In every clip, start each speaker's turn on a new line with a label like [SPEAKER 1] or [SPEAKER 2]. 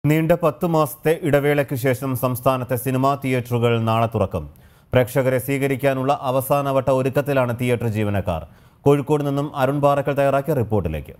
[SPEAKER 1] നീണ്ട പത്ത് മാസത്തെ ഇടവേളയ്ക്ക് ശേഷം സംസ്ഥാനത്തെ സിനിമാ തിയേറ്ററുകൾ നാളെ തുറക്കും പ്രേക്ഷകരെ സ്വീകരിക്കാനുള്ള അവസാനവട്ട ഒരുക്കത്തിലാണ് തിയേറ്റർ ജീവനക്കാർ കോഴിക്കോട് നിന്നും അരുൺ പാറക്കൽ തയ്യാറാക്കിയ റിപ്പോർട്ടിലേക്ക്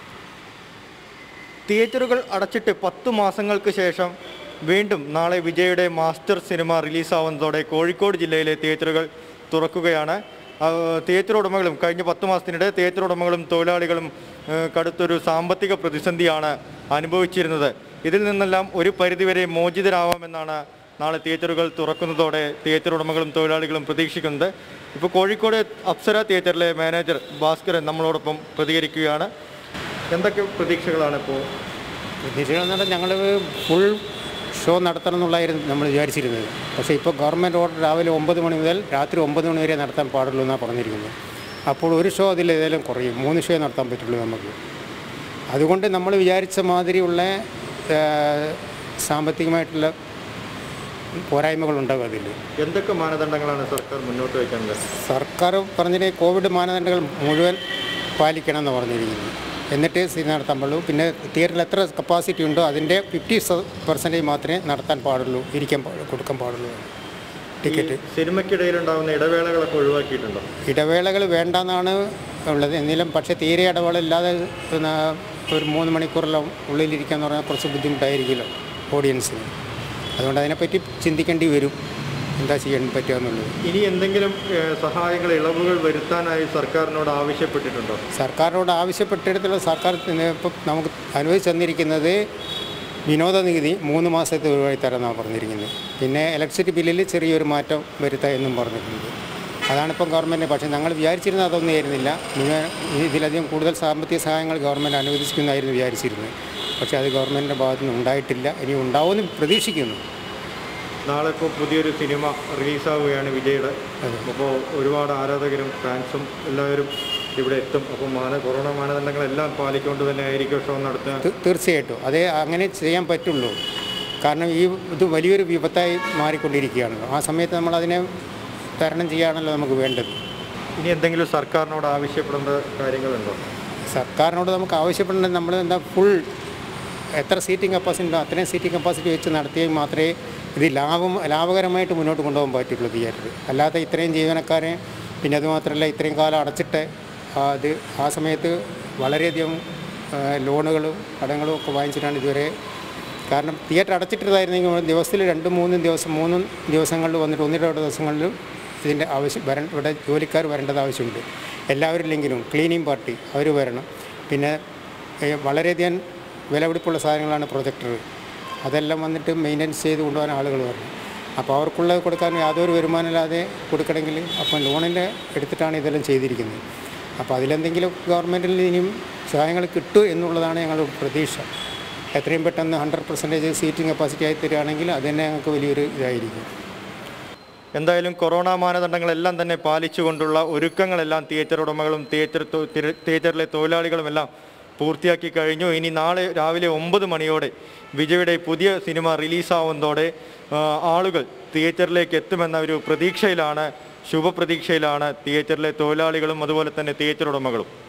[SPEAKER 2] തിയേറ്ററുകൾ അടച്ചിട്ട് പത്തു മാസങ്ങൾക്ക് ശേഷം വീണ്ടും നാളെ വിജയുടെ മാസ്റ്റർ സിനിമ റിലീസാവുന്നതോടെ കോഴിക്കോട് ജില്ലയിലെ തിയേറ്ററുകൾ തുറക്കുകയാണ് ആ, തിയേറ്റർ ഉടമകളും കഴിഞ്ഞ പത്ത് മാസത്തിനിടെ തിയേറ്റർ ഉടമകളും തൊഴിലാളികളും ഏ, കടുത്തൊരു സാമ്പത്തിക പ്രതിസന്ധിയാണ് അനുഭവിച്ചിരുന്നത് ഇതിൽ നിന്നെല്ലാം ഒരു പരിധിവരെ മോചിതരാവാമെന്നാണ് നാളെ തിയേറ്ററുകൾ തുറക്കുന്നതോടെ തിയേറ്റർ ഉടമകളും തൊഴിലാളികളും പ്രതീക്ഷിക്കുന്നത് ഇപ്പോൾ കോഴിക്കോട് അപ്സര തിയേറ്ററിലെ മാനേജർ ഭാസ്കരൻ നമ്മളോടൊപ്പം പ്രതികരിക്കുകയാണ് എന്തൊക്കെ പ്രതീക്ഷകളാണ് ഇപ്പോൾ
[SPEAKER 3] പ്രതീക്ഷകൾ എന്ന് പറഞ്ഞാൽ ഞങ്ങൾ ഫുൾ ഷോ നടത്തണം എന്നുള്ളതായിരുന്നു നമ്മൾ വിചാരിച്ചിരുന്നത് പക്ഷേ ഇപ്പോൾ ഗവൺമെൻറ് ഓർഡർ രാവിലെ ഒമ്പത് മണി മുതൽ രാത്രി ഒമ്പത് മണി വരെ നടത്താൻ പാടുള്ളൂ എന്നാണ് പറഞ്ഞിരിക്കുന്നത് അപ്പോൾ ഒരു ഷോ അതിൽ ഏതായാലും കുറയും മൂന്ന് ഷോ നടത്താൻ പറ്റുള്ളൂ നമുക്ക് അതുകൊണ്ട് നമ്മൾ വിചാരിച്ച മാതിരിയുള്ള ആ, സാമ്പത്തികമായിട്ടുള്ള പോരായ്മകളുണ്ടാകും അതിൽ
[SPEAKER 2] എന്തൊക്കെ മാനദണ്ഡങ്ങളാണ് സർക്കാർ മുന്നോട്ട് വയ്ക്കുന്നത്
[SPEAKER 3] സർക്കാർ പറഞ്ഞതിന് കോവിഡ് മാനദണ്ഡങ്ങൾ മുഴുവൻ പാലിക്കണം എന്ന് പറഞ്ഞിരിക്കുന്നു എന്നിട്ട് സിനിമ നടത്താൻ പാടുള്ളൂ പിന്നെ തിയേറ്ററിൽ എത്ര കപ്പാസിറ്റി ഉണ്ടോ അതിൻ്റെ ഫിഫ്റ്റി പെർസെൻറ്റേജ് മാത്രമേ നടത്താൻ പാടുള്ളൂ ഇരിക്കാൻ പാ- കൊടുക്കാൻ പാടുള്ളൂ ടിക്കറ്റ്
[SPEAKER 2] സിനിമയ്ക്കിടയിൽ ഉണ്ടാകുന്ന ഇടവേളകളൊക്കെ ഒഴിവാക്കിയിട്ടുണ്ടോ
[SPEAKER 3] ഇടവേളകൾ വേണ്ടെന്നാണ് ഉള്ളത് എന്നിലും പക്ഷേ തീരെ ഇടവേളയില്ലാതെ പിന്നെ ഒരു മൂന്ന് മണിക്കൂറെല്ലാം ഉള്ളിലിരിക്കുക എന്ന് പറഞ്ഞാൽ കുറച്ച് ബുദ്ധിമുട്ടായിരിക്കുമല്ലോ ഓഡിയൻസിന് അതുകൊണ്ട് അതിനെപ്പറ്റി ചിന്തിക്കേണ്ടി വരും എന്താ ചെയ്യാൻ പറ്റുക എന്നുള്ളത്
[SPEAKER 2] ഇനി എന്തെങ്കിലും ഏഹ്, സഹായങ്ങൾ ഇളവുകൾ വരുത്താനായി സർക്കാരിനോട് ആവശ്യപ്പെട്ടിട്ടുണ്ടോ
[SPEAKER 3] സർക്കാരിനോട് ആവശ്യപ്പെട്ടിടത്തുള്ള സർക്കാർ ഇപ്പം നമുക്ക് അനുവദിച്ചു തന്നിരിക്കുന്നത് വിനോദ നികുതി മൂന്ന് മാസത്തെ ഒഴിവായി തരാമെന്നാണ് പറഞ്ഞിരിക്കുന്നത് പിന്നെ ഇലക്ട്രിസിറ്റി ബില്ലിൽ ചെറിയൊരു മാറ്റം വരുത്താം എന്നും പറഞ്ഞിട്ടുണ്ട് അതാണിപ്പം ഗവൺമെൻറ് പക്ഷേ ഞങ്ങൾ വിചാരിച്ചിരുന്നത് അതൊന്നും ആയിരുന്നില്ല മുഴുവൻ ഇതിലധികം കൂടുതൽ സാമ്പത്തിക സഹായങ്ങൾ ഗവൺമെൻറ് അനുവദിക്കുന്നതായിരുന്നു വിചാരിച്ചിരുന്നത് പക്ഷേ അത് ഗവൺമെൻറ്റിൻ്റെ ഭാഗത്തു നിന്ന് ഉണ്ടായിട്ടില്ല ഇനി ഉണ്ടാവുമെന്ന് പ്രതീക്ഷിക്കുന്നു
[SPEAKER 2] നാളെ ഇപ്പോൾ പുതിയൊരു സിനിമ റിലീസാവുകയാണ് വിജയുടെ അപ്പോൾ ഒരുപാട് ആരാധകരും ഫാൻസും എല്ലാവരും ഇവിടെ എത്തും അപ്പോൾ മാന കൊറോണ മാനദണ്ഡങ്ങളെല്ലാം പാലിക്കൊണ്ട് തന്നെ ആയിരിക്കും ഷോ നടത്തുക
[SPEAKER 3] തീ- തീർച്ചയായിട്ടും അതേ അങ്ങനെ ചെയ്യാൻ പറ്റുള്ളൂ കാരണം ഈ ഇത് വലിയൊരു വിപത്തായി മാറിക്കൊണ്ടിരിക്കുകയാണല്ലോ ആ സമയത്ത് നമ്മൾ അതിനെ തരണം ചെയ്യാണല്ലോ നമുക്ക് വേണ്ടത്
[SPEAKER 2] ഇനി എന്തെങ്കിലും സർക്കാരിനോട് ആവശ്യപ്പെടേണ്ട കാര്യങ്ങളുണ്ടോ
[SPEAKER 3] സർക്കാരിനോട് നമുക്ക് ആവശ്യപ്പെടേണ്ടത് നമ്മൾ എന്താ ഫുൾ എത്ര സീറ്റിംഗ് കപ്പാസിറ്റി ഉണ്ടോ അത്രയും സീറ്റിംഗ് കപ്പാസിറ്റി വെച്ച് നടത്തിയെങ്കിൽ മാത്രമേ ഇത് ലാഭം ലാഭകരമായിട്ട് മുന്നോട്ട് കൊണ്ടുപോകാൻ പറ്റുള്ളൂ തിയേറ്റർ അല്ലാതെ ഇത്രയും ജീവനക്കാരെ പിന്നെ അതുമാത്രമല്ല ഇത്രയും കാലം അടച്ചിട്ട് ആ അത് ആ സമയത്ത് വളരെയധികം ആ, ലോണുകളും കടങ്ങളും ഒക്കെ വാങ്ങിച്ചിട്ടാണ് ഇതുവരെ കാരണം തിയേറ്റർ അടച്ചിട്ടതായിരുന്നെങ്കിൽ ദിവസത്തിൽ രണ്ട് മൂന്നും ദിവസം മൂന്നും ദിവസങ്ങളിൽ വന്നിട്ട് ഒന്നിടവിടെ ദിവസങ്ങളിലും ഇതിൻ്റെ ആവശ്യം വര ഇവിടെ ജോലിക്കാർ വരേണ്ടത് ആവശ്യമുണ്ട് എല്ലാവരില്ലെങ്കിലും ക്ലീനിങ് പാർട്ടി അവർ വരണം പിന്നെ ഏ, വളരെയധികം വിലപിടിപ്പുള്ള സാധനങ്ങളാണ് പ്രൊജക്ടർ അതെല്ലാം വന്നിട്ട് മെയിൻ്റനൻസ് ചെയ്ത് കൊണ്ടുപോകാൻ ആളുകൾ വരണം അപ്പോൾ അവർക്കുള്ളത് കൊടുക്കാൻ യാതൊരു വരുമാനമില്ലാതെ കൊടുക്കണമെങ്കിൽ അപ്പം ലോണിൻ്റെ എടുത്തിട്ടാണ് ഇതെല്ലാം ചെയ്തിരിക്കുന്നത് അപ്പോൾ അതിലെന്തെങ്കിലും ഗവൺമെൻറ്റിൽ ഇനിയും സഹായങ്ങൾ കിട്ടും എന്നുള്ളതാണ് ഞങ്ങളുടെ പ്രതീക്ഷ എത്രയും പെട്ടെന്ന് ഹൺഡ്രഡ് പെർസെൻറ്റേജ് സീറ്റിംഗ് കപ്പാസിറ്റി ആയി തരികയാണെങ്കിൽ അത് തന്നെ ഞങ്ങൾക്ക് വലിയൊരു ഇതായിരിക്കും
[SPEAKER 2] എന്തായാലും കൊറോണ മാനദണ്ഡങ്ങളെല്ലാം തന്നെ പാലിച്ചുകൊണ്ടുള്ള ഒരുക്കങ്ങളെല്ലാം തിയേറ്റർ ഉടമകളും തിയേറ്റർ തൊ- തിര- തിയേറ്ററിലെ തൊഴിലാളികളും എല്ലാം പൂർത്തിയാക്കി കഴിഞ്ഞു ഇനി നാളെ രാവിലെ ഒമ്പത് മണിയോടെ വിജയുടെ പുതിയ സിനിമ റിലീസാവുന്നതോടെ ആ, ആളുകൾ തിയേറ്ററിലേക്ക് എത്തുമെന്ന ഒരു പ്രതീക്ഷയിലാണ് ശുഭപ്രതീക്ഷയിലാണ് തിയേറ്ററിലെ തൊഴിലാളികളും അതുപോലെ തന്നെ തിയേറ്റർ ഉടമകളും